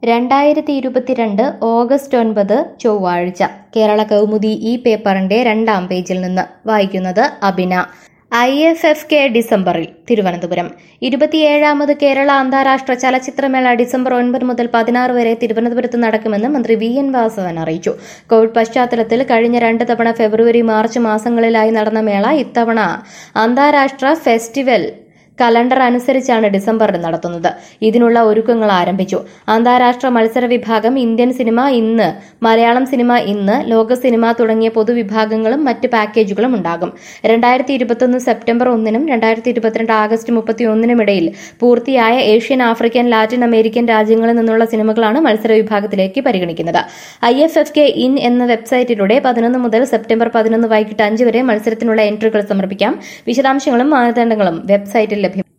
രണ്ടായിരത്തി ഇരുപത്തിരണ്ട് ഓഗസ്റ്റ് ഒൻപത് ചൊവ്വാഴ്ച കേരള കൗമുദി ഈ പേപ്പറിന്റെ രണ്ടാം പേജിൽ നിന്ന് വായിക്കുന്നത് Abina I F F K ഡിസംബറിൽ തിരുവനന്തപുരം ഇരുപത്തിയേഴാമത് കേരള അന്താരാഷ്ട്ര ചലച്ചിത്രമേള ഡിസംബർ ഒൻപത് മുതൽ പതിനാറ് വരെ തിരുവനന്തപുരത്ത് നടക്കുമെന്ന് മന്ത്രി വി എൻ വാസവൻ അറിയിച്ചു കോവിഡ് പശ്ചാത്തലത്തിൽ കഴിഞ്ഞ രണ്ട് തവണ ഫെബ്രുവരി മാർച്ച് മാസങ്ങളിലായി നടന്ന മേള ഇത്തവണ അന്താരാഷ്ട്ര ഫെസ്റ്റിവൽ കലണ്ടർ അനുസരിച്ചാണ് ഡിസംബറിൽ നടത്തുന്നത് ഇതിനുള്ള ഒരുക്കങ്ങൾ ആരംഭിച്ചു അന്താരാഷ്ട്ര മത്സര വിഭാഗം ഇന്ത്യൻ സിനിമ ഇന്ന് മലയാളം സിനിമ ഇന്ന് ലോക സിനിമ തുടങ്ങിയ പൊതുവിഭാഗങ്ങളും മറ്റ് പാക്കേജുകളും ഉണ്ടാകും രണ്ടായിരത്തി ഇരുപത്തൊന്ന് സെപ്റ്റംബർ ഒന്നിനും രണ്ടായിരത്തി ഇരുപത്തിരണ്ട് ആഗസ്റ്റ് മുപ്പത്തിയൊന്നിനും ഇടയിൽ പൂർത്തിയായ ഏഷ്യൻ ആഫ്രിക്കൻ ലാറ്റിൻ അമേരിക്കൻ രാജ്യങ്ങളിൽ നിന്നുള്ള സിനിമകളാണ് മത്സര വിഭാഗത്തിലേക്ക് പരിഗണിക്കുന്നത് I F F K in എന്ന വെബ്സൈറ്റിലൂടെ പതിനൊന്ന് മുതൽ സെപ്റ്റംബർ പതിനൊന്ന് വൈകിട്ട് അഞ്ച് വരെ മത്സരത്തിനുള്ള എൻട്രികൾ സമർപ്പിക്കാം വിശദാംശങ്ങളും മാനദണ്ഡങ്ങളും വെബ്സൈറ്റിൽ ലഭ്യം